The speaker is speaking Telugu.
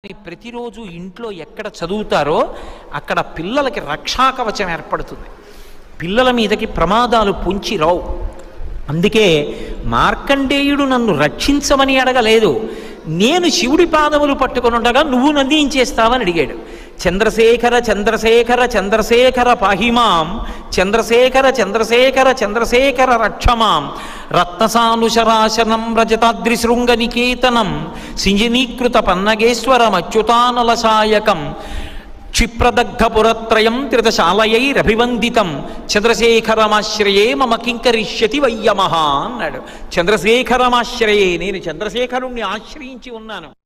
ప్రతిరోజు ఇంట్లో ఎక్కడ చదువుతారో అక్కడ పిల్లలకి రక్షాకవచం ఏర్పడుతుంది పిల్లల మీదకి ప్రమాదాలు పొంచి రావు అందుకే మార్కండేయుడు నన్ను రక్షించమని అడగలేదు నేను శివుడి పాదములు పట్టుకొని ఉండగా నువ్వు నన్ను ఏం చేస్తావని అడిగాడు చంద్రశేఖర చంద్రశేఖర చంద్రశేఖర పాహిమాం చంద్రశేఖర చంద్రశేఖర చంద్రశేఖర రక్షమాం రత్నసానుశరాశనం రజతాద్రిశృంగ నికేతనం సింజనీకృత పన్నగేశ్వరం అచ్యుతానలసాయకం క్షిప్రదగ్ధపురత్రయం త్రిదశాలయైరభివందితం చంద్రశేఖరమాశ్రయే మమ కింకరిష్యతి వయ్యమహ అన్నాడు చంద్రశేఖరమాశ్రయే నేను చంద్రశేఖరుణ్ణి ఆశ్రయించి ఉన్నాను